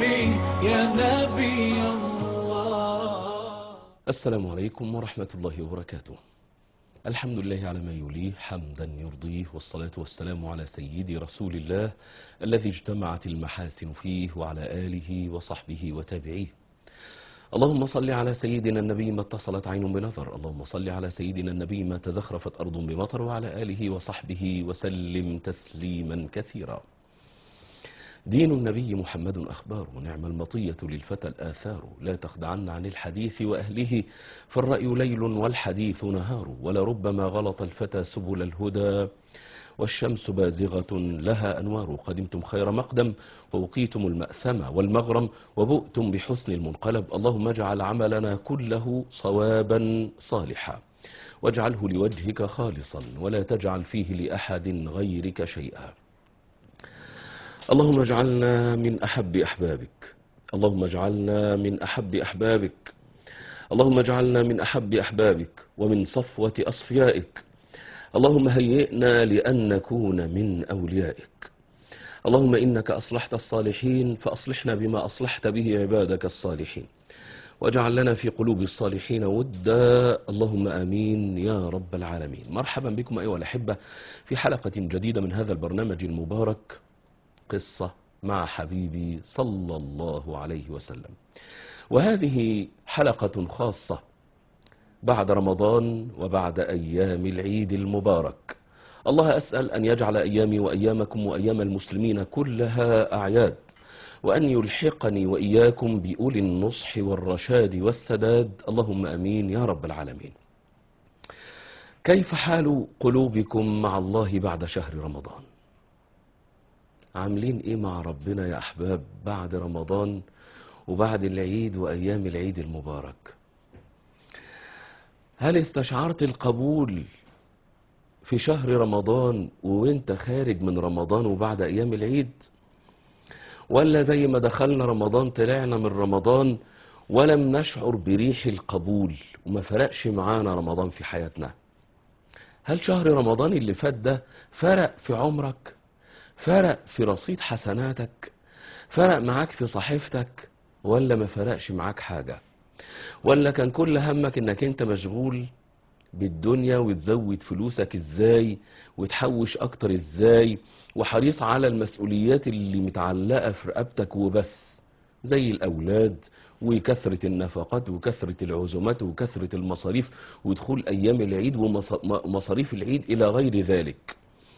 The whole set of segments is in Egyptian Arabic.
نبي يا نبي الله السلام عليكم ورحمة الله وبركاته الحمد لله على ما يليه حمدا يرضيه والصلاة والسلام على سيدي رسول الله الذي اجتمعت المحاسن فيه وعلى آله وصحبه وتابعيه اللهم صل على سيدنا النبي ما اتصلت عين بنظر اللهم صل على سيدنا النبي ما تزخرفت أرض بمطر وعلى آله وصحبه وسلم تسليما كثيرا دين النبي محمد أخبار ونعم المطية للفتى الآثار لا تخدعن عن الحديث وأهله فالرأي ليل والحديث نهار ولربما غلط الفتى سبل الهدى والشمس بازغة لها أنوار قدمتم خير مقدم ووقيتم المأثم والمغرم وبؤتم بحسن المنقلب اللهم اجعل عملنا كله صوابا صالحا واجعله لوجهك خالصا ولا تجعل فيه لأحد غيرك شيئا اللهم اجعلنا من أحب أحبابك اللهم اجعلنا من أحب أحبابك اللهم اجعلنا من أحب أحبابك ومن صفوة أصفيائك اللهم هيئنا لأن نكون من أوليائك اللهم إنك أصلحت الصالحين فأصلحنا بما أصلحت به عبادك الصالحين واجعل لنا في قلوب الصالحين ودا اللهم آمين يا رب العالمين مرحبا بكم أيها الأحبة في حلقة جديدة من هذا البرنامج المبارك قصة مع حبيبي صلى الله عليه وسلم وهذه حلقة خاصة بعد رمضان وبعد أيام العيد المبارك الله أسأل أن يجعل أيامي وأيامكم وأيام المسلمين كلها أعياد وأن يلحقني وإياكم بأولي النصح والرشاد والسداد اللهم أمين يا رب العالمين كيف حال قلوبكم مع الله بعد شهر رمضان عاملين ايه مع ربنا يا احباب بعد رمضان وبعد العيد وايام العيد المبارك هل استشعرت القبول في شهر رمضان وانت خارج من رمضان وبعد ايام العيد ولا زي ما دخلنا رمضان طلعنا من رمضان ولم نشعر بريح القبول وما فرقش معانا رمضان في حياتنا هل شهر رمضان اللي فات ده فرق في عمرك فرق في رصيد حسناتك فرق معاك في صحيفتك ولا ما فرقش معاك حاجة ولا كان كل همك انك انت مشغول بالدنيا وتزود فلوسك ازاي وتحوش اكتر ازاي وحريص على المسؤوليات اللي متعلقة في رقبتك وبس زي الاولاد وكثرة النفقات وكثرة العزومات وكثرة المصاريف ودخول ايام العيد ومصاريف العيد الى غير ذلك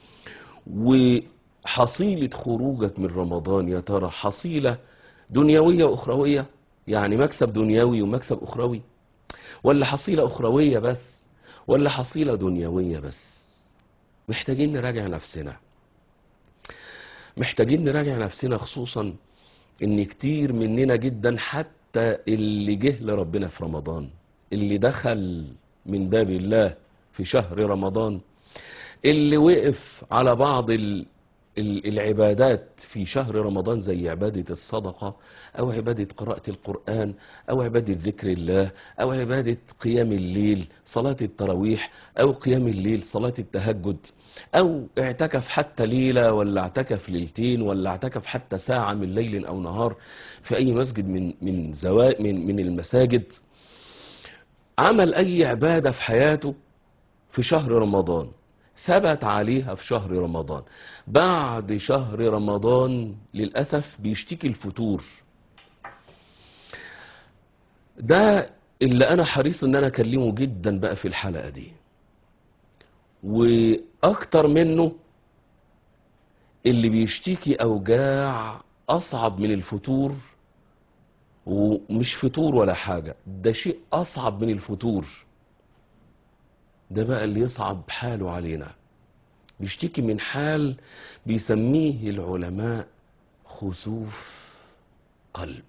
وحصيلة خروجك من رمضان يا ترى حصيلة دنيوية واخروية يعني مكسب دنيوي ومكسب اخروي ولا حصيلة اخروية بس ولا حصيلة دنيوية بس محتاجين نراجع نفسنا محتاجين نراجع نفسنا خصوصا ان كتير مننا جدا حتى اللي جه لربنا في رمضان اللي دخل من باب الله في شهر رمضان اللي وقف على بعض ال ال- العبادات في شهر رمضان زي عبادة الصدقة أو عبادة قراءة القرآن أو عبادة ذكر الله أو عبادة قيام الليل صلاة التراويح أو قيام الليل صلاة التهجد أو اعتكف حتى ليلة ولا اعتكف ليلتين ولا اعتكف حتى ساعة من ليل أو نهار في أي مسجد من من زوا من من المساجد عمل أي عبادة في حياته في شهر رمضان ثبت عليها في شهر رمضان بعد شهر رمضان للأسف بيشتكي الفتور ده اللي أنا حريص إن أنا أكلمه جدا بقى في الحلقة دي وأكتر منه اللي بيشتكي أوجاع أصعب من الفتور ومش فتور ولا حاجة ده شيء أصعب من الفتور ده بقى اللي يصعب حاله علينا بيشتكي من حال بيسميه العلماء خسوف قلب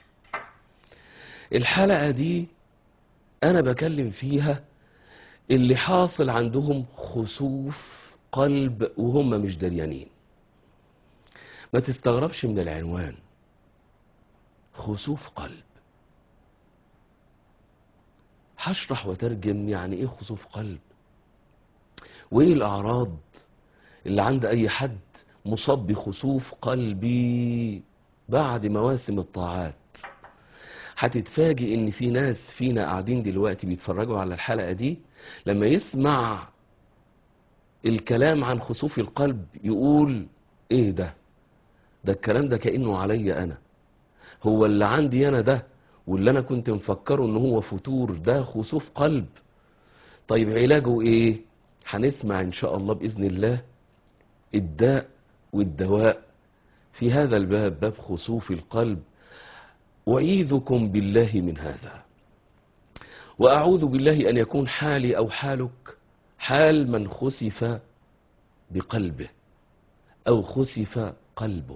الحلقة دي أنا بكلم فيها اللي حاصل عندهم خسوف قلب وهم مش دريانين ما تستغربش من العنوان خسوف قلب هشرح وترجم يعني ايه خسوف قلب وايه الاعراض اللي عند اي حد مصاب بخسوف قلبي بعد مواسم الطاعات هتتفاجئ ان في ناس فينا قاعدين دلوقتي بيتفرجوا على الحلقة دي لما يسمع الكلام عن خسوف القلب يقول ايه ده ده الكلام ده كأنه عليا انا هو اللي عندي انا ده واللي انا كنت مفكره ان هو فتور ده خسوف قلب طيب علاجه ايه هنسمع ان شاء الله باذن الله الداء والدواء في هذا الباب باب خسوف القلب أعيذكم بالله من هذا وأعوذ بالله أن يكون حالي أو حالك حال من خسف بقلبه أو خسف قلبه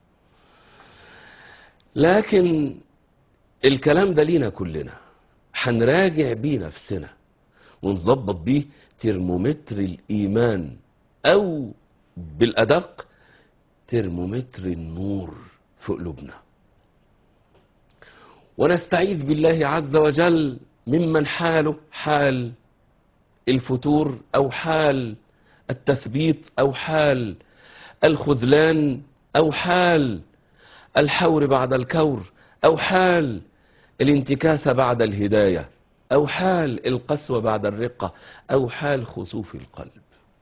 لكن الكلام ده لينا كلنا هنراجع بيه نفسنا ونظبط بيه ترمومتر الإيمان أو بالأدق ترمومتر النور في قلوبنا ونستعيذ بالله عز وجل ممن حاله حال الفتور أو حال التثبيت أو حال الخذلان أو حال الحور بعد الكور أو حال الانتكاسة بعد الهداية أو حال القسوة بعد الرقة أو حال خسوف القلب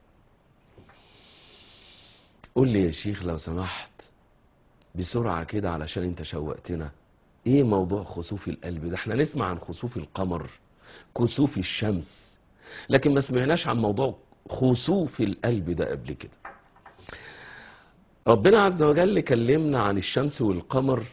قول لي يا شيخ لو سمحت بسرعة كده علشان انت شوقتنا ايه موضوع خسوف القلب ده احنا نسمع عن خسوف القمر كسوف الشمس لكن ما سمعناش عن موضوع خسوف القلب ده قبل كده ربنا عز وجل كلمنا عن الشمس والقمر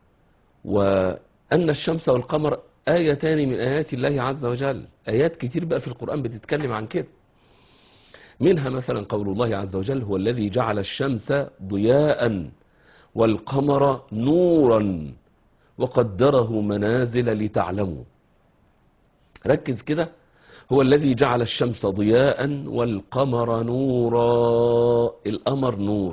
وأن الشمس والقمر آيتان من آيات الله عز وجل آيات كتير بقى في القرآن بتتكلم عن كده منها مثلا قول الله عز وجل هو الذي جعل الشمس ضياء والقمر نورا وقدره منازل لتعلموا ركز كده هو الذي جعل الشمس ضياء والقمر نورا القمر نور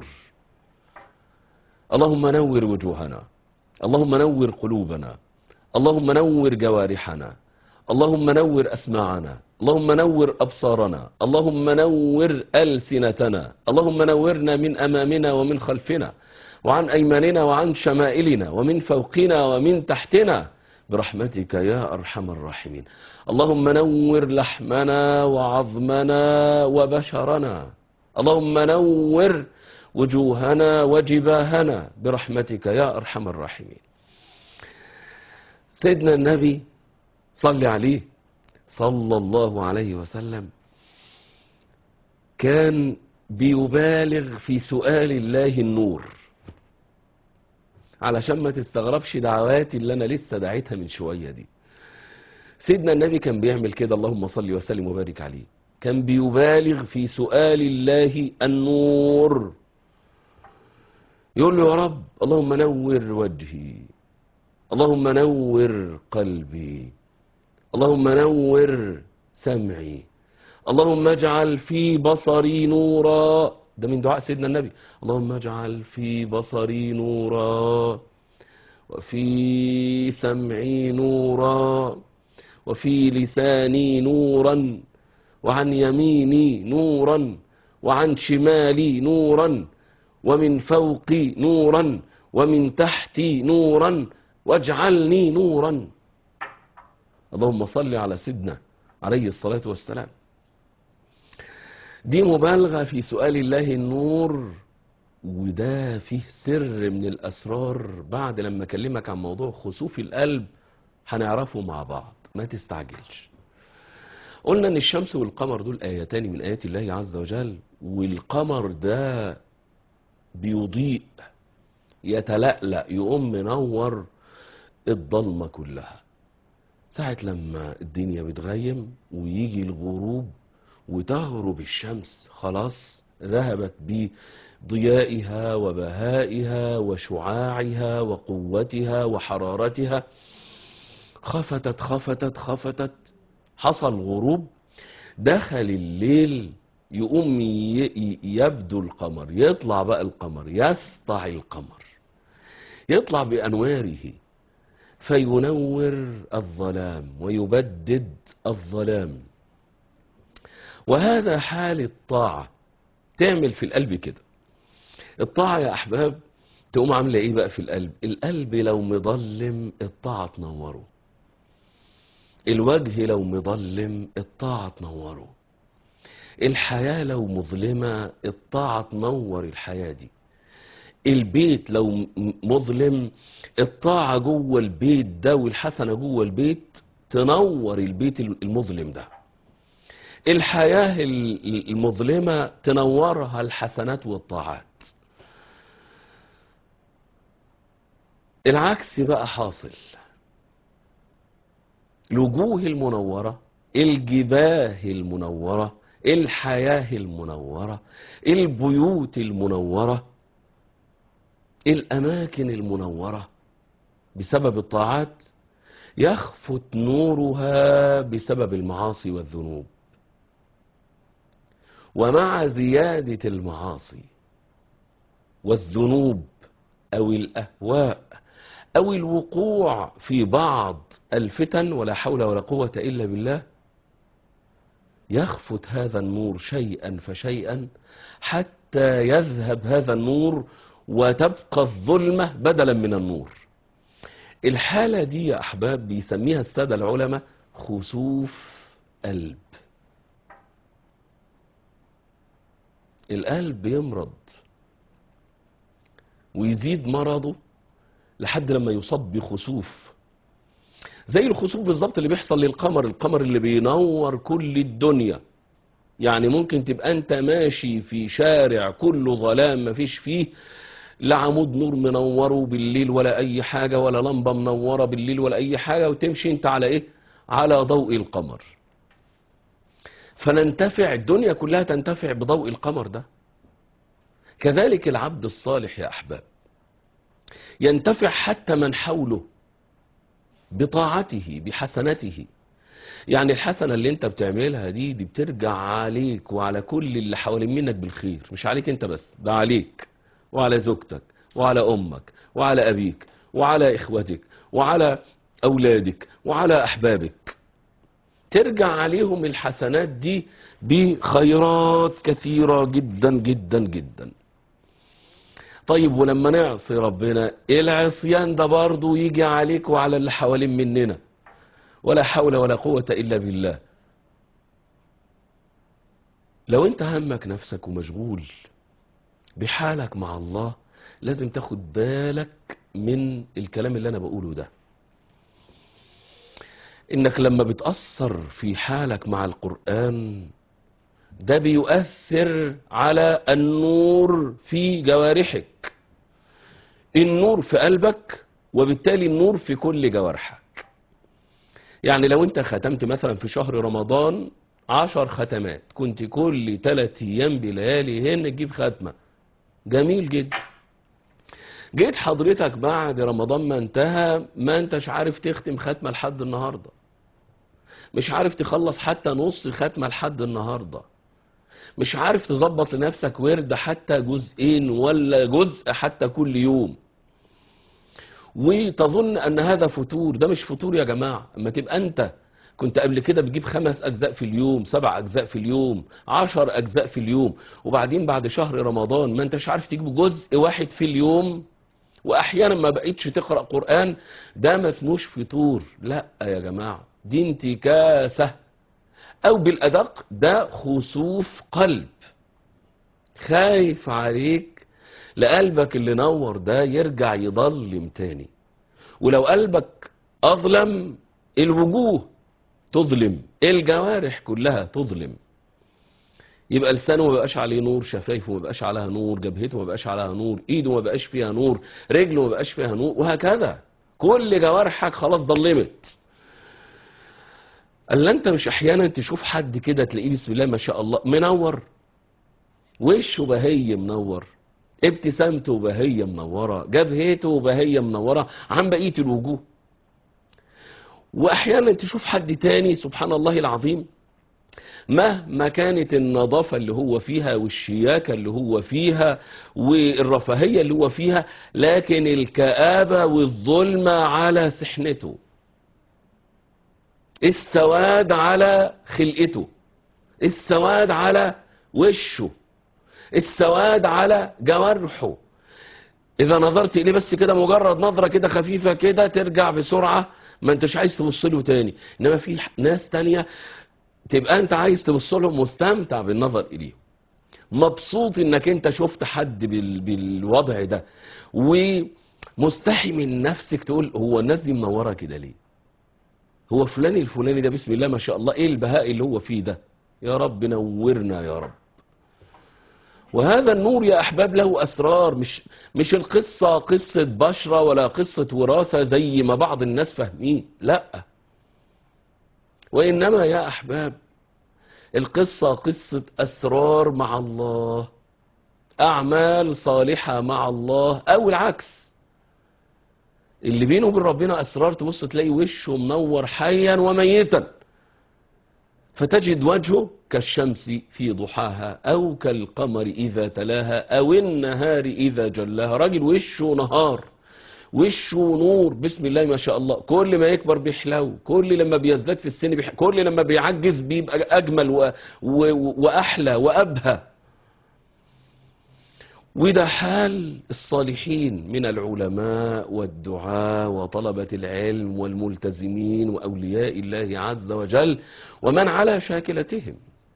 اللهم نور وجوهنا اللهم نور قلوبنا اللهم نور جوارحنا اللهم نور أسماعنا اللهم نور أبصارنا اللهم نور ألسنتنا اللهم نورنا من أمامنا ومن خلفنا وعن أيماننا وعن شمائلنا ومن فوقنا ومن تحتنا برحمتك يا أرحم الراحمين اللهم نور لحمنا وعظمنا وبشرنا اللهم نور وجوهنا وجباهنا برحمتك يا أرحم الراحمين سيدنا النبي صلى عليه صلى الله عليه وسلم كان بيبالغ في سؤال الله النور علشان ما تستغربش دعواتي اللي انا لسه دعيتها من شويه دي سيدنا النبي كان بيعمل كده اللهم صل وسلم وبارك عليه كان بيبالغ في سؤال الله النور يقول له يا رب اللهم نور وجهي اللهم نور قلبي اللهم نور سمعي اللهم اجعل في بصري نورا ده من دعاء سيدنا النبي اللهم اجعل في بصري نورا وفي سمعي نورا وفي لساني نورا وعن يميني نورا وعن شمالي نورا ومن فوقي نورا ومن تحتي نورا واجعلني نورا اللهم صل على سيدنا عليه الصلاة والسلام دي مبالغة في سؤال الله النور وده فيه سر من الأسرار بعد لما أكلمك عن موضوع خسوف القلب هنعرفه مع بعض ما تستعجلش قلنا ان الشمس والقمر دول آيتان من آيات الله عز وجل والقمر ده بيضيء يتلألأ يقوم منور الضلمة كلها ساعة لما الدنيا بتغيم ويجي الغروب وتغرب الشمس خلاص ذهبت بضيائها وبهائها وشعاعها وقوتها وحرارتها خفتت خفتت خفتت حصل غروب دخل الليل يقوم ي- يبدو القمر يطلع بقى القمر يسطع القمر يطلع بأنواره فينور الظلام ويبدد الظلام وهذا حال الطاعة تعمل في القلب كده الطاعة يا أحباب تقوم عاملة ايه بقى في القلب القلب لو مظلم الطاعة تنوره الوجه لو مظلم الطاعة تنوره الحياة لو مظلمة الطاعة تنور الحياة دي البيت لو م- مظلم الطاعة جوه البيت ده والحسنة جوه البيت تنور البيت المظلم ده الحياة ال- المظلمة تنورها الحسنات والطاعات العكس بقى حاصل الوجوه المنورة الجباه المنورة الحياة المنورة البيوت المنورة الأماكن المنورة بسبب الطاعات يخفت نورها بسبب المعاصي والذنوب ومع زيادة المعاصي والذنوب أو الأهواء أو الوقوع في بعض الفتن ولا حول ولا قوة إلا بالله يخفت هذا النور شيئا فشيئا حتى يذهب هذا النور وتبقى الظلمة بدلا من النور الحالة دي يا أحباب بيسميها السادة العلماء خسوف قلب القلب يمرض ويزيد مرضه لحد لما يصاب بخسوف زي الخسوف بالظبط اللي بيحصل للقمر القمر اللي بينور كل الدنيا يعني ممكن تبقى انت ماشي في شارع كله ظلام مفيش فيه لا عمود نور منوره بالليل ولا اي حاجة ولا لمبة منورة بالليل ولا اي حاجة وتمشي انت على ايه على ضوء القمر فننتفع الدنيا كلها تنتفع بضوء القمر ده كذلك العبد الصالح يا احباب ينتفع حتى من حوله بطاعته بحسنته يعني الحسنة اللي انت بتعملها دي دي بترجع عليك وعلى كل اللي حوالين منك بالخير مش عليك انت بس ده عليك وعلى زوجتك وعلى امك وعلى ابيك وعلى اخوتك وعلى اولادك وعلى احبابك ترجع عليهم الحسنات دي بخيرات كثيرة جدا جدا جدا طيب ولما نعصي ربنا العصيان ده برضه يجي عليك وعلى اللي حوالين مننا ولا حول ولا قوة إلا بالله لو انت همك نفسك ومشغول بحالك مع الله لازم تاخد بالك من الكلام اللي انا بقوله ده انك لما بتأثر في حالك مع القرآن ده بيؤثر على النور في جوارحك النور في قلبك وبالتالي النور في كل جوارحك يعني لو انت ختمت مثلا في شهر رمضان عشر ختمات كنت كل ثلاث ايام بلياليهن تجيب ختمة جميل جدا جيت حضرتك بعد رمضان ما انتهى ما انتش عارف تختم ختمة لحد النهاردة مش عارف تخلص حتى نص ختمة لحد النهاردة مش عارف تظبط لنفسك ورد حتى جزئين ولا جزء حتى كل يوم وتظن ان هذا فتور ده مش فتور يا جماعة اما تبقى انت كنت قبل كده بتجيب خمس اجزاء في اليوم سبع اجزاء في اليوم عشر اجزاء في اليوم وبعدين بعد شهر رمضان ما انتش عارف تجيب جزء واحد في اليوم واحيانا ما بقيتش تقرأ قرآن ده ما اسموش فطور لا يا جماعة دي انتكاسة او بالادق ده خسوف قلب خايف عليك لقلبك اللي نور ده يرجع يضلم تاني ولو قلبك اظلم الوجوه تظلم الجوارح كلها تظلم يبقى لسانه ما بقاش عليه نور شفايفه ما بقاش عليها نور جبهته ما بقاش عليها نور ايده ما بقاش فيها نور رجله ما بقاش فيها نور وهكذا كل جوارحك خلاص ضلمت الا انت مش احيانا تشوف حد كده تلاقيه بسم الله ما شاء الله منور وشه بهي منور ابتسامته بهية منورة جبهته بهية منورة عن بقية الوجوه واحيانا تشوف حد تاني سبحان الله العظيم مهما كانت النظافة اللي هو فيها والشياكة اللي هو فيها والرفاهية اللي هو فيها لكن الكآبة والظلمة على سحنته السواد على خلقته السواد على وشه السواد على جوارحه اذا نظرت اليه بس كده مجرد نظرة كده خفيفة كده ترجع بسرعة ما انتش عايز تبص له تاني انما في ناس تانية تبقى انت عايز تبص لهم مستمتع بالنظر اليهم مبسوط انك انت شفت حد بال... بالوضع ده ومستحي من نفسك تقول هو الناس دي منوره كده ليه هو فلان الفلاني ده بسم الله ما شاء الله ايه البهاء اللي هو فيه ده يا رب نورنا يا رب وهذا النور يا احباب له اسرار مش مش القصه قصه بشره ولا قصه وراثه زي ما بعض الناس فاهمين لا وانما يا احباب القصة قصة أسرار مع الله أعمال صالحة مع الله أو العكس اللي بينه وبين ربنا أسرار تبص تلاقي وشه منور حيا وميتا فتجد وجهه كالشمس في ضحاها أو كالقمر إذا تلاها أو النهار إذا جلاها راجل وشه نهار وشه نور بسم الله ما شاء الله كل ما يكبر بيحلو كل لما بيزداد في السن بيحلو كل لما بيعجز بيبقى أجمل و... و... وأحلى وأبهى وده حال الصالحين من العلماء والدعاء وطلبة العلم والملتزمين وأولياء الله عز وجل ومن على شاكلتهم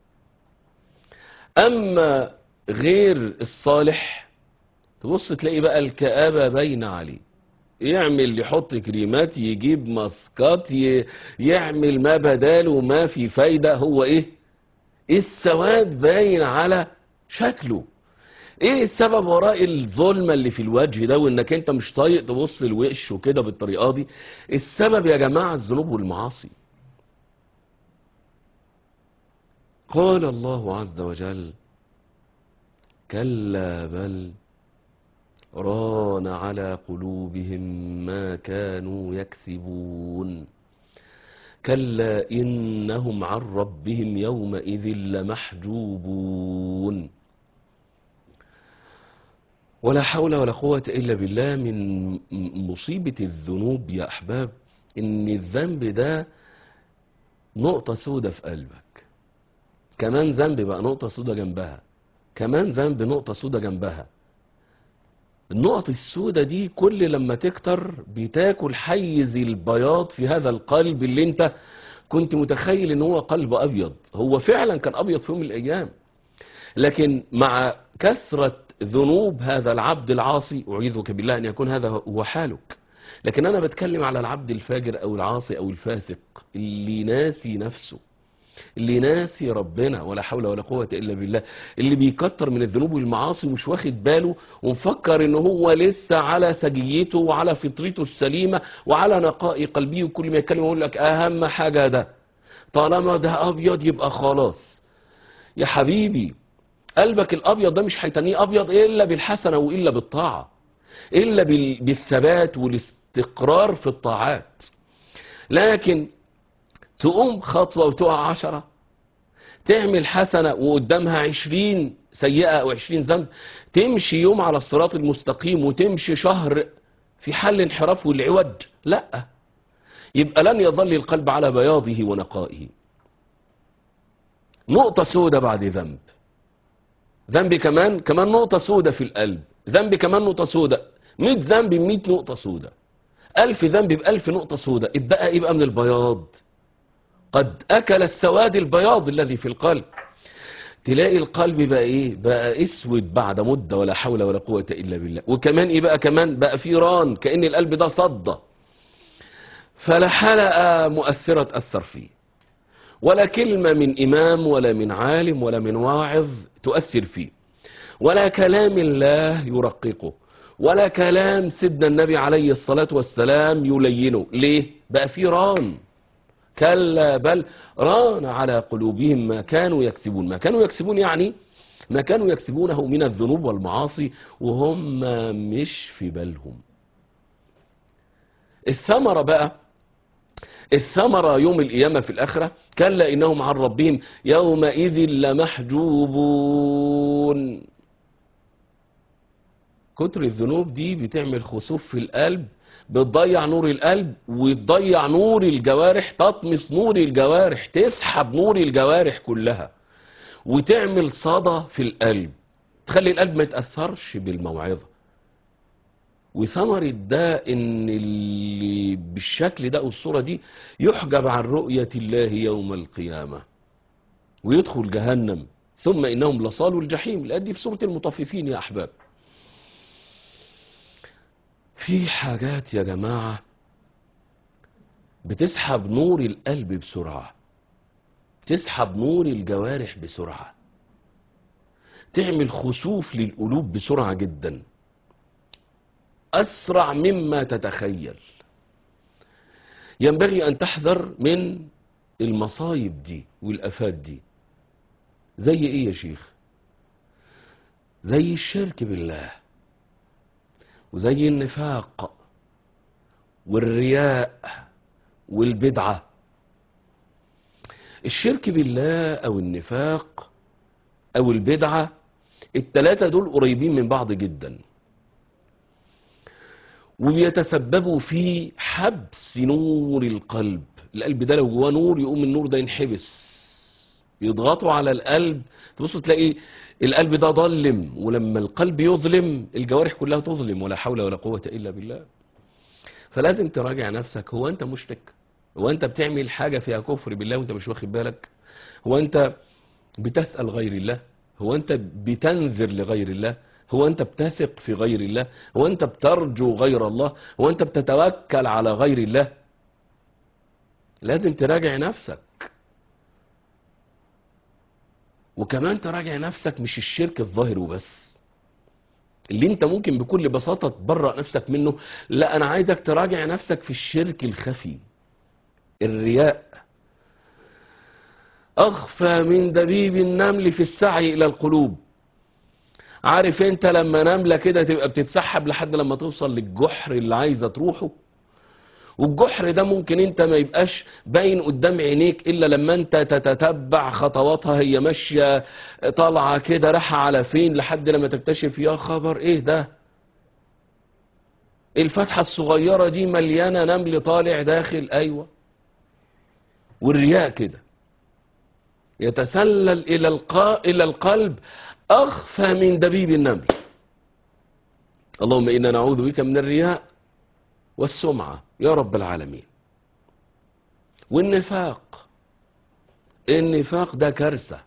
أما غير الصالح تبص تلاقي بقى الكآبة باينة عليه يعمل يحط كريمات يجيب ماسكات ي... يعمل ما بداله ما في فايدة هو ايه السواد باين على شكله ايه السبب وراء الظلمة اللي في الوجه ده وانك انت مش طايق تبص لوشه كده بالطريقة دي السبب يا جماعة الذنوب والمعاصي قال الله عز وجل كلا بل ران على قلوبهم ما كانوا يكسبون كلا إنهم عن ربهم يومئذ لمحجوبون ولا حول ولا قوة إلا بالله من مصيبة الذنوب يا أحباب إن الذنب ده نقطة سودة في قلبك كمان ذنب بقى نقطة سودة جنبها كمان ذنب نقطة سودة جنبها النقط السودة دي كل لما تكتر بتاكل حيز البياض في هذا القلب اللي انت كنت متخيل ان هو قلب ابيض هو فعلا كان ابيض في يوم من الايام لكن مع كثرة ذنوب هذا العبد العاصي اعيذك بالله ان يكون هذا هو حالك لكن انا بتكلم على العبد الفاجر او العاصي او الفاسق اللي ناسي نفسه اللي ناسي ربنا ولا حول ولا قوة إلا بالله اللي بيكتر من الذنوب والمعاصي ومش واخد باله ومفكر ان هو لسه على سجيته وعلى فطرته السليمة وعلى نقاء قلبه وكل ما يتكلم يقول لك اهم حاجة ده طالما ده ابيض يبقى خلاص يا حبيبي قلبك الابيض ده مش هيتنيه ابيض الا بالحسنة والا بالطاعة الا بال- بالثبات والاستقرار في الطاعات لكن تقوم خطوة وتقع عشرة تعمل حسنة وقدامها عشرين سيئة أو عشرين ذنب تمشي يوم على الصراط المستقيم وتمشي شهر في حل انحراف والعوج لا يبقى لن يظل القلب على بياضه ونقائه نقطة سودة بعد ذنب ذنب كمان كمان نقطة سودة في القلب ذنب كمان نقطة سودة مئة ذنب بمئة نقطة سودة ألف ذنب بألف نقطة سودة يبقى يبقى من البياض قد أكل السواد البياض الذي في القلب تلاقي القلب بقى ايه بقى اسود بعد مدة ولا حول ولا قوة الا بالله وكمان ايه بقى كمان بقى في ران كأن القلب ده صدى فلا حلقة مؤثرة تأثر فيه ولا كلمة من إمام ولا من عالم ولا من واعظ تؤثر فيه ولا كلام الله يرققه ولا كلام سيدنا النبي عليه الصلاة والسلام يلينه ليه بقى في ران كلا بل ران على قلوبهم ما كانوا يكسبون ما كانوا يكسبون يعني ما كانوا يكسبونه من الذنوب والمعاصي وهم مش في بالهم الثمرة بقى الثمرة يوم القيامة في الآخرة كلا إنهم عن ربهم يومئذ لمحجوبون كتر الذنوب دي بتعمل خسوف في القلب بتضيع نور القلب وتضيع نور الجوارح تطمس نور الجوارح تسحب نور الجوارح كلها وتعمل صدى في القلب تخلي القلب ما يتأثرش بالموعظة وثمرة ده ان اللي بالشكل ده والصورة دي يحجب عن رؤية الله يوم القيامة ويدخل جهنم ثم انهم لصالوا الجحيم الآية دي في سورة المطففين يا احباب في حاجات يا جماعة بتسحب نور القلب بسرعة تسحب نور الجوارح بسرعة تعمل خسوف للقلوب بسرعة جدا أسرع مما تتخيل ينبغي أن تحذر من المصايب دي والآفات دي زي إيه يا شيخ زي الشرك بالله وزي النفاق والرياء والبدعة الشرك بالله أو النفاق أو البدعة التلاتة دول قريبين من بعض جدا وبيتسببوا في حبس نور القلب القلب ده لو جواه نور يقوم النور ده ينحبس يضغطوا على القلب تبص تلاقي القلب ده ظلم ولما القلب يظلم الجوارح كلها تظلم ولا حول ولا قوة إلا بالله فلازم تراجع نفسك هو أنت مشرك هو أنت بتعمل حاجة فيها كفر بالله وأنت مش واخد بالك هو أنت بتسأل غير الله هو أنت بتنذر لغير الله هو أنت بتثق في غير الله هو أنت بترجو غير الله هو أنت بتتوكل على غير الله لازم تراجع نفسك وكمان تراجع نفسك مش الشرك الظاهر وبس اللي انت ممكن بكل بساطة تبرأ نفسك منه لا انا عايزك تراجع نفسك في الشرك الخفي الرياء اخفى من دبيب النمل في السعي الى القلوب عارف انت لما نملة كده تبقى بتتسحب لحد لما توصل للجحر اللي عايزة تروحه والجحر ده ممكن انت ما يبقاش باين قدام عينيك الا لما انت تتتبع خطواتها هي ماشية طالعة كده رايحة على فين لحد لما تكتشف يا خبر ايه ده الفتحة الصغيرة دي مليانة نمل طالع داخل ايوه والرياء كده يتسلل الى القا... الى القلب اخفى من دبيب النمل اللهم انا نعوذ بك من الرياء والسمعة يا رب العالمين والنفاق النفاق ده كارثة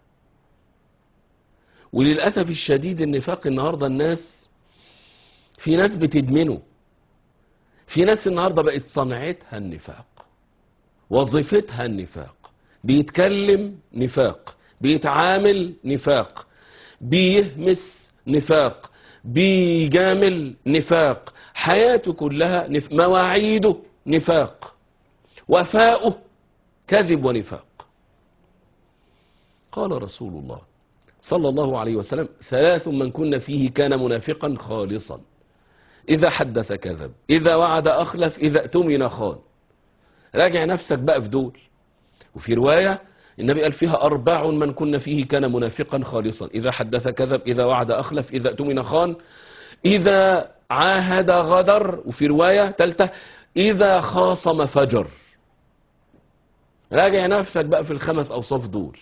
وللأسف الشديد النفاق النهاردة الناس في ناس بتدمنه في ناس النهاردة بقت صنعتها النفاق وظيفتها النفاق بيتكلم نفاق بيتعامل نفاق بيهمس نفاق بيجامل نفاق حياته كلها نف... مواعيده نفاق وفاؤه كذب ونفاق قال رسول الله صلى الله عليه وسلم ثلاث من كن فيه كان منافقا خالصا إذا حدث كذب إذا وعد أخلف إذا اؤتمن خان راجع نفسك بقى في دول وفي رواية النبي قال فيها أربع من كن فيه كان منافقا خالصا إذا حدث كذب إذا وعد أخلف إذا اؤتمن خان إذا عاهد غدر وفي رواية ثالثة إذا خاصم فجر راجع نفسك بقى في الخمس أوصاف دول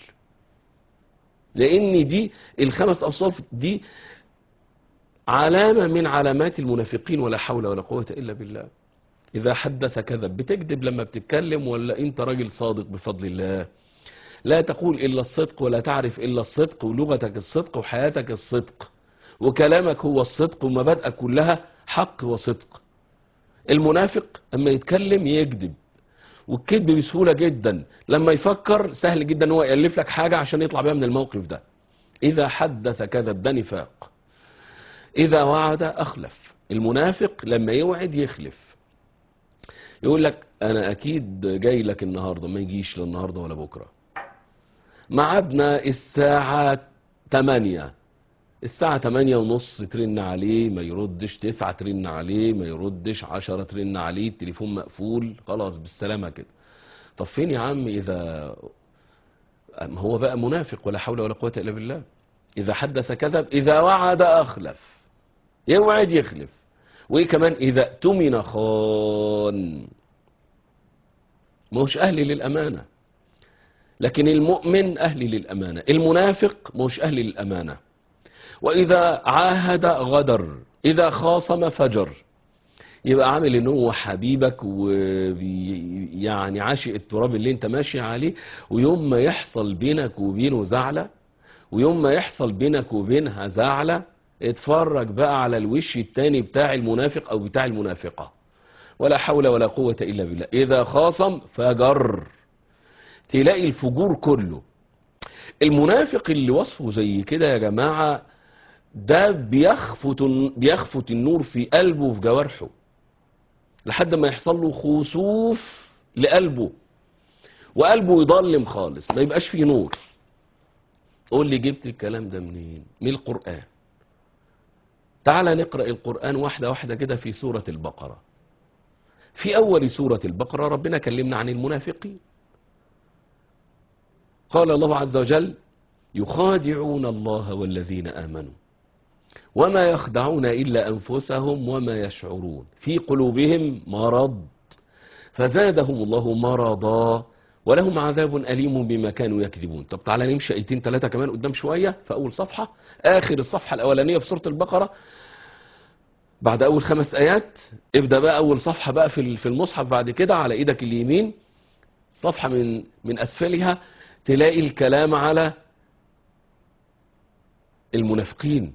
لأن دي الخمس أوصاف دي علامة من علامات المنافقين ولا حول ولا قوة إلا بالله إذا حدث كذب بتكذب لما بتتكلم ولا أنت راجل صادق بفضل الله لا تقول إلا الصدق ولا تعرف إلا الصدق ولغتك الصدق وحياتك الصدق وكلامك هو الصدق ومبادئك كلها حق وصدق المنافق اما يتكلم يكذب والكذب بسهولة جدا لما يفكر سهل جدا هو يألف لك حاجة عشان يطلع بيها من الموقف ده إذا حدث كذب ده نفاق إذا وعد أخلف المنافق لما يوعد يخلف يقول لك أنا أكيد جاي لك النهاردة ما يجيش لا النهاردة ولا بكرة ميعادنا الساعة 8 الساعة 8 ونص ترن عليه ما يردش 9 ترن عليه ما يردش 10 ترن عليه التليفون مقفول خلاص بالسلامة كده طب فين يا عم إذا ما هو بقى منافق ولا حول ولا قوة إلا بالله إذا حدث كذب إذا وعد أخلف يوعد يخلف وإيه كمان إذا اؤتمن خان ما هوش أهل للأمانة لكن المؤمن أهل للأمانة المنافق ما هوش أهل للأمانة وإذا عاهد غدر إذا خاصم فجر يبقى عامل ان هو حبيبك ويعني عاشق التراب اللي انت ماشي عليه ويوم ما يحصل بينك وبينه زعلة ويوم ما يحصل بينك وبينها زعلة اتفرج بقى على الوش التاني بتاع المنافق او بتاع المنافقة ولا حول ولا قوة الا بالله اذا خاصم فجر تلاقي الفجور كله المنافق اللي وصفه زي كده يا جماعة ده بيخفت بيخفت النور في قلبه وفي جوارحه لحد ما يحصل له خسوف لقلبه وقلبه يضلم خالص ما يبقاش فيه نور قول لي جبت الكلام ده منين من القرآن تعال نقرأ القرآن واحدة واحدة كده في سورة البقرة في أول سورة البقرة ربنا كلمنا عن المنافقين قال الله عز وجل يخادعون الله والذين آمنوا وما يخدعون إلا أنفسهم وما يشعرون في قلوبهم مرض فزادهم الله مرضا ولهم عذاب أليم بما كانوا يكذبون طب تعالى نمشي ايتين ثلاثة كمان قدام شوية في أول صفحة آخر الصفحة الأولانية في سورة البقرة بعد أول خمس آيات ابدأ بقى أول صفحة بقى في في المصحف بعد كده على إيدك اليمين صفحة من من أسفلها تلاقي الكلام على المنافقين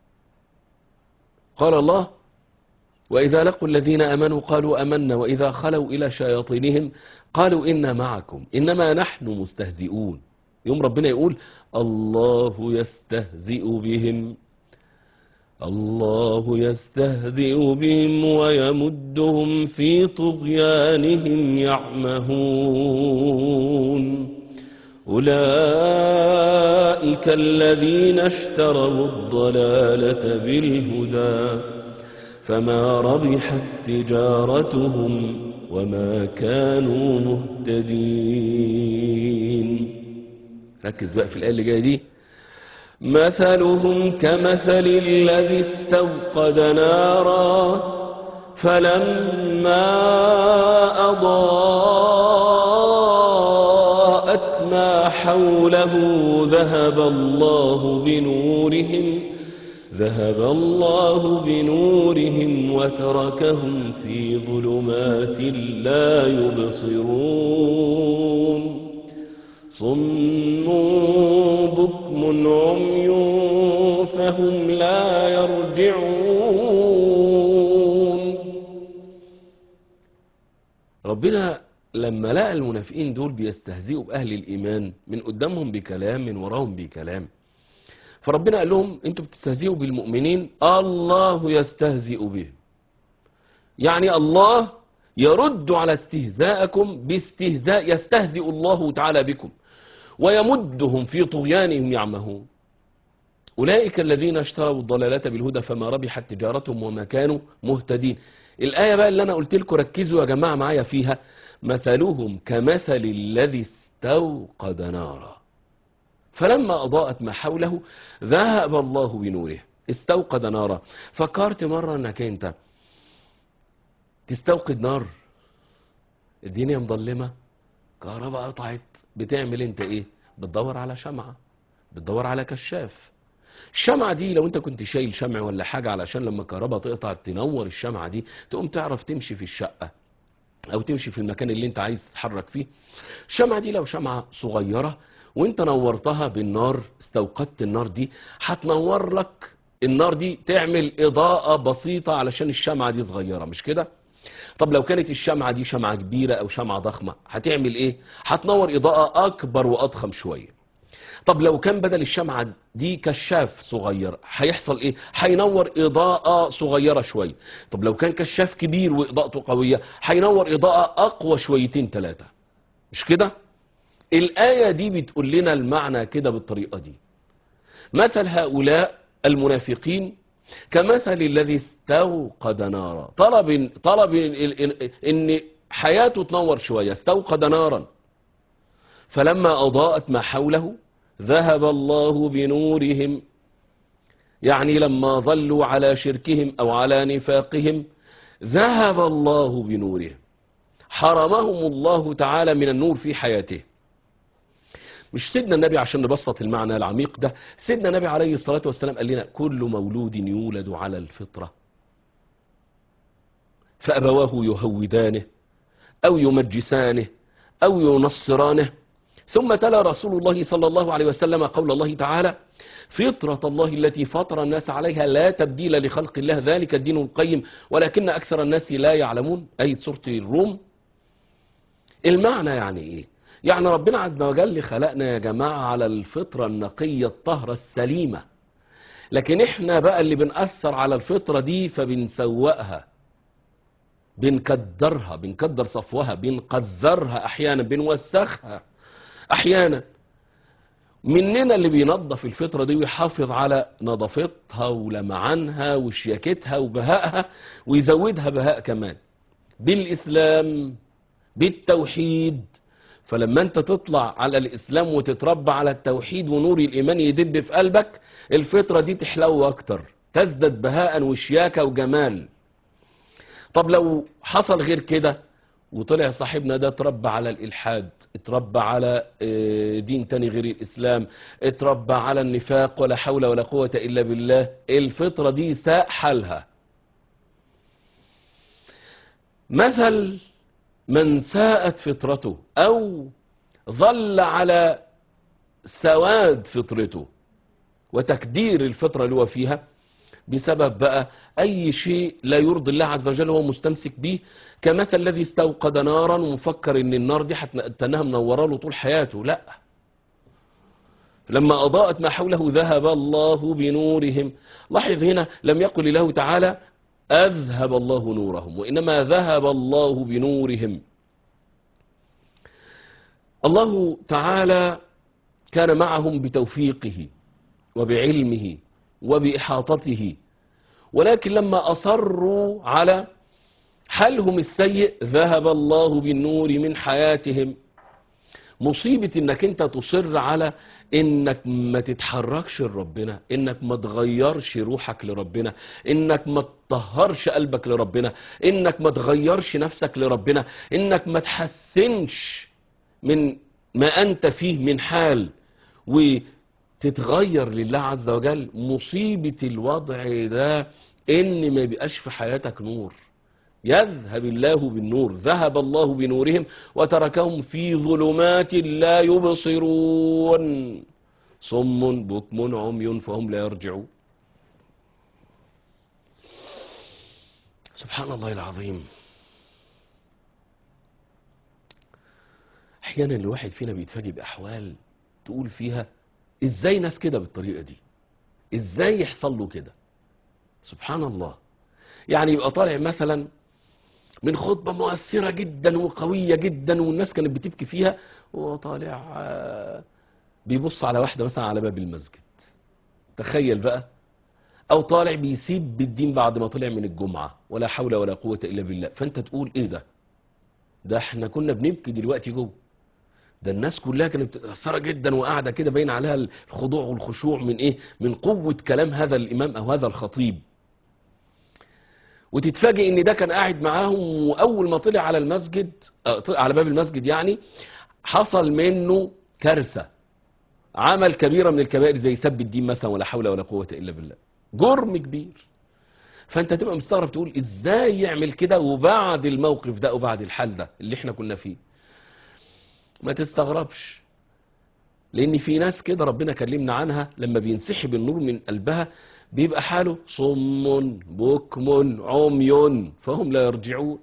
قال الله وإذا لقوا الذين أمنوا قالوا أمنا وإذا خلوا إلى شياطينهم قالوا إنا معكم إنما نحن مستهزئون يوم ربنا يقول الله يستهزئ بهم الله يستهزئ بهم ويمدهم في طغيانهم يعمهون أولئك الذين اشتروا الضلالة بالهدى فما ربحت تجارتهم وما كانوا مهتدين ركز بقى في الآية اللي جاية دي مثلهم كمثل الذي استوقد نارا فلما أضاءت ما حوله ذهب الله بنورهم ذهب الله بنورهم وتركهم في ظلمات لا يبصرون صم بكم عمي فهم لا يرجعون ربنا لما لقى المنافقين دول بيستهزئوا بأهل الإيمان من قدامهم بكلام من وراهم بكلام فربنا قال لهم انتوا بتستهزئوا بالمؤمنين الله يستهزئ بهم يعني الله يرد على استهزاءكم باستهزاء يستهزئ الله تعالى بكم ويمدهم في طغيانهم يعمهون أولئك الذين اشتروا الضلالة بالهدى فما ربحت تجارتهم وما كانوا مهتدين الآية بقى اللي أنا قلت لكم ركزوا يا جماعة معايا فيها مثلهم كمثل الذي استوقد نارا فلما أضاءت ما حوله ذهب الله بنوره استوقد نارا فكرت مرة أنك أنت تستوقد نار الدنيا مظلمة كهرباء قطعت بتعمل انت ايه بتدور على شمعة بتدور على كشاف الشمعة دي لو انت كنت شايل شمع ولا حاجة علشان لما الكهرباء تقطع تنور الشمعة دي تقوم تعرف تمشي في الشقة او تمشي في المكان اللي انت عايز تتحرك فيه الشمعة دي لو شمعة صغيرة وانت نورتها بالنار استوقدت النار دي هتنور لك النار دي تعمل اضاءة بسيطة علشان الشمعة دي صغيرة مش كده طب لو كانت الشمعة دي شمعة كبيرة او شمعة ضخمة هتعمل ايه هتنور اضاءة اكبر واضخم شوية طب لو كان بدل الشمعة دي كشاف صغير هيحصل ايه هينور اضاءة صغيرة شوية طب لو كان كشاف كبير واضاءته قوية هينور اضاءة اقوى شويتين ثلاثة مش كده الآية دي بتقول لنا المعنى كده بالطريقة دي مثل هؤلاء المنافقين كمثل الذي استوقد نارا طلب طلب ان حياته تنور شوية استوقد نارا فلما أضاءت ما حوله ذهب الله بنورهم يعني لما ظلوا على شركهم أو على نفاقهم ذهب الله بنورهم حرمهم الله تعالى من النور في حياته مش سيدنا النبي عشان نبسط المعنى العميق ده سيدنا النبي عليه الصلاة والسلام قال لنا كل مولود يولد على الفطرة فأبواه يهودانه أو يمجسانه أو ينصرانه ثم تلا رسول الله صلى الله عليه وسلم قول الله تعالى فطرة الله التي فطر الناس عليها لا تبديل لخلق الله ذلك الدين القيم ولكن أكثر الناس لا يعلمون أي سورة الروم المعنى يعني إيه يعني ربنا عز وجل خلقنا يا جماعة على الفطرة النقية الطهرة السليمة لكن احنا بقى اللي بنأثر على الفطرة دي فبنسوقها بنكدرها بنكدر صفوها بنقذرها احيانا بنوسخها احيانا مننا اللي بينظف الفطرة دي ويحافظ على نظافتها ولمعانها وشياكتها وبهائها ويزودها بهاء كمان بالإسلام بالتوحيد فلما انت تطلع على الإسلام وتتربى على التوحيد ونور الإيمان يدب في قلبك الفطرة دي تحلو أكتر تزدد بهاء وشياكة وجمال طب لو حصل غير كده وطلع صاحبنا ده اتربى على الإلحاد اتربى على اه، دين تاني غير الإسلام اتربى على النفاق ولا حول ولا قوة إلا بالله الفطرة دي ساء حالها مثل من ساءت فطرته أو ظل على سواد فطرته وتكدير الفطرة اللي هو فيها بسبب بقى أي شيء لا يرضي الله عز وجل هو مستمسك به كمثل الذي استوقد نارا ومفكر ان النار دي هتنها منوره له طول حياته لا لما أضاءت ما حوله ذهب الله بنورهم لاحظ هنا لم يقل الله تعالى أذهب الله نورهم وإنما ذهب الله بنورهم الله تعالى كان معهم بتوفيقه وبعلمه وبإحاطته ولكن لما أصروا على حالهم السيء ذهب الله بالنور من حياتهم مصيبة انك انت تصر على انك ما تتحركش لربنا انك ما تغيرش روحك لربنا انك ما تطهرش قلبك لربنا انك ما تغيرش نفسك لربنا انك ما تحسنش من ما انت فيه من حال وتتغير لله عز وجل مصيبة الوضع ده ان ما يبقاش في حياتك نور يذهب الله بالنور ذهب الله بنورهم وتركهم في ظلمات لا يبصرون صم بكم عمي فهم لا يرجعون سبحان الله العظيم احيانا الواحد فينا بيتفاجئ باحوال تقول فيها ازاي ناس كده بالطريقه دي ازاي يحصل له كده سبحان الله يعني يبقى طالع مثلا من خطبة مؤثرة جدا وقوية جدا والناس كانت بتبكي فيها وهو طالع آه، بيبص على واحدة مثلا على باب المسجد تخيل بقى او طالع بيسيب بالدين بعد ما طلع من الجمعة ولا حول ولا قوة الا بالله فانت تقول ايه ده ده احنا كنا بنبكي دلوقتي جوه ده الناس كلها كانت متأثرة جدا وقاعدة كده باين عليها الخضوع والخشوع من ايه من قوة كلام هذا الامام او هذا الخطيب وتتفاجئ ان ده كان قاعد معاهم واول ما طلع على المسجد آه، طلع على باب المسجد يعني حصل منه كارثة عمل كبيرة من الكبائر زي سب الدين مثلا ولا حول ولا قوة الا بالله جرم كبير فانت تبقى مستغرب تقول ازاي يعمل كده وبعد الموقف ده وبعد الحال ده اللي احنا كنا فيه ما تستغربش لان في ناس كده ربنا كلمنا عنها لما بينسحب النور من قلبها بيبقى حاله صم بكم عمي فهم لا يرجعون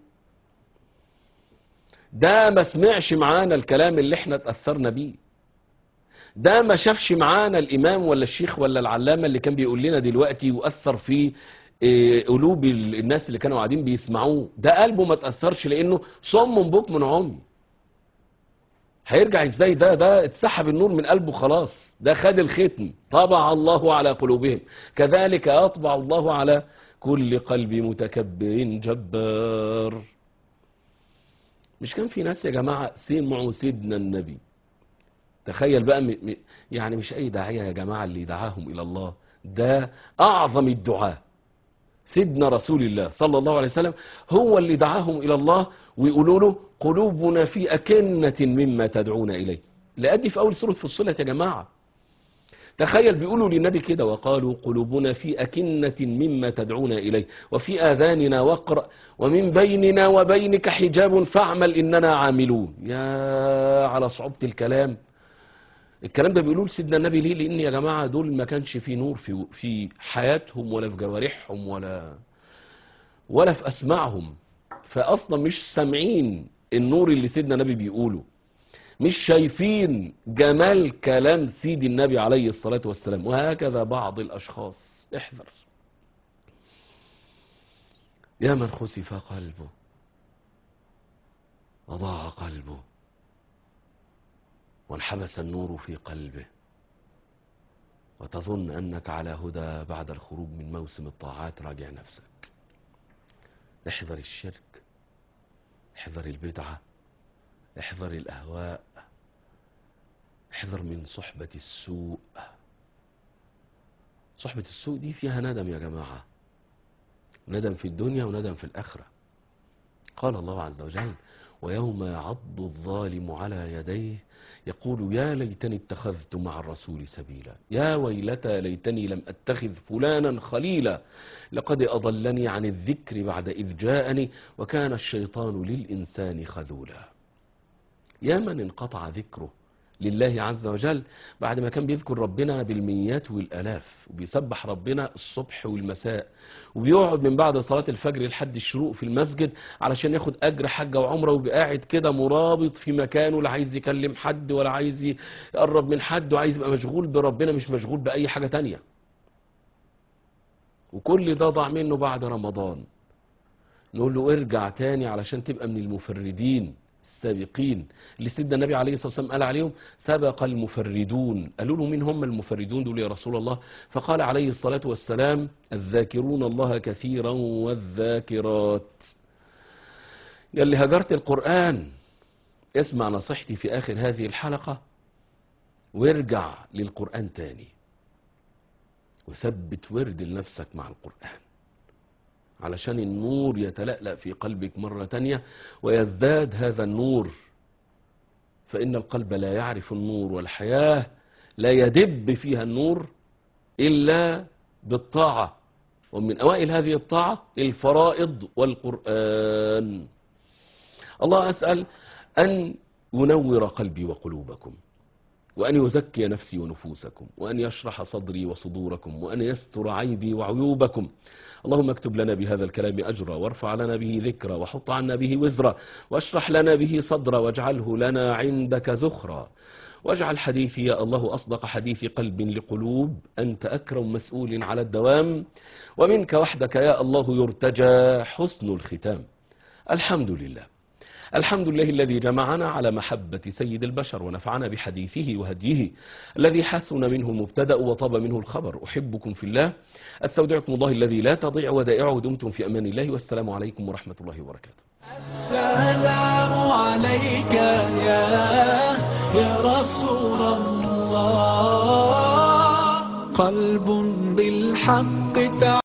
ده ما سمعش معانا الكلام اللي احنا اتأثرنا بيه ده ما شافش معانا الامام ولا الشيخ ولا العلامة اللي كان بيقول لنا دلوقتي وأثر في إيه، قلوب ال- الناس اللي كانوا قاعدين بيسمعوه ده قلبه ما تأثرش لانه صم بكم عمي هيرجع ازاي ده ده اتسحب النور من قلبه خلاص ده خد الختم طبع الله على قلوبهم كذلك يطبع الله على كل قلب متكبر جبار مش كان في ناس يا جماعة سمعوا سيدنا النبي تخيل بقى م... م... يعني مش اي داعية يا جماعة اللي دعاهم الى الله ده اعظم الدعاء سيدنا رسول الله صلى الله عليه وسلم هو اللي دعاهم إلى الله ويقولوا له قلوبنا في أكنة مما تدعون إليه لأدي في أول سورة فصلت يا جماعة تخيل بيقولوا للنبي كده وقالوا قلوبنا في أكنة مما تدعونا إليه وفي آذاننا وقر ومن بيننا وبينك حجاب فاعمل إننا عاملون يا على صعوبة الكلام الكلام ده بيقولوا لسيدنا النبي ليه لأن يا جماعة دول ما كانش في نور في في حياتهم ولا في جوارحهم ولا ولا في أسماعهم فأصلا مش سامعين النور اللي سيدنا النبي بيقوله مش شايفين جمال كلام سيدي النبي عليه الصلاة والسلام وهكذا بعض الأشخاص احذر يا من خسف قلبه وضاع قلبه وانحبس النور في قلبه وتظن أنك على هدى بعد الخروج من موسم الطاعات راجع نفسك احذر الشرك احذر البدعة احذر الأهواء احذر من صحبة السوء صحبة السوء دي فيها ندم يا جماعة ندم في الدنيا وندم في الآخرة قال الله عز وجل ويوم يعض الظالم على يديه يقول يا ليتني اتخذت مع الرسول سبيلا يا ويلتى ليتني لم اتخذ فلانا خليلا لقد اضلني عن الذكر بعد اذ جاءني وكان الشيطان للانسان خذولا يا من انقطع ذكره لله عز وجل بعد ما كان بيذكر ربنا بالميات والآلاف وبيسبح ربنا الصبح والمساء وبيقعد من بعد صلاة الفجر لحد الشروق في المسجد علشان ياخد أجر حجة وعمرة ويبقى قاعد كده مرابط في مكانه لا عايز يكلم حد ولا عايز يقرب من حد وعايز يبقى مشغول بربنا مش مشغول بأي حاجة تانية وكل ده ضاع منه بعد رمضان نقول له ارجع تاني علشان تبقى من المفردين السابقين اللي سيدنا النبي عليه الصلاة والسلام قال عليهم سبق المفردون قالوا له مين هم المفردون دول يا رسول الله فقال عليه الصلاة والسلام الذاكرون الله كثيرا والذاكرات يلي هجرت القرآن اسمع نصيحتي في آخر هذه الحلقة وارجع للقرآن تاني وثبت ورد لنفسك مع القرآن علشان النور يتلألأ في قلبك مرة تانية ويزداد هذا النور فإن القلب لا يعرف النور والحياة لا يدب فيها النور إلا بالطاعة ومن أوائل هذه الطاعة الفرائض والقرآن الله أسأل أن ينور قلبي وقلوبكم وأن يزكي نفسي ونفوسكم وأن يشرح صدري وصدوركم وأن يستر عيبي وعيوبكم اللهم اكتب لنا بهذا الكلام أجرا وارفع لنا به ذكرا وحط عنا به وزرا واشرح لنا به صدرا واجعله لنا عندك زخرا واجعل حديثي يا الله أصدق حديث قلب لقلوب أنت أكرم مسؤول على الدوام ومنك وحدك يا الله يرتجى حسن الختام الحمد لله الحمد لله الذي جمعنا على محبة سيد البشر ونفعنا بحديثه وهديه الذي حسن منه المبتدأ وطاب منه الخبر أحبكم في الله أستودعكم الله الذي لا تضيع ودائعه دمتم في أمان الله والسلام عليكم ورحمة الله وبركاته السلام عليك يا يا رسول الله قلب بالحق تعالى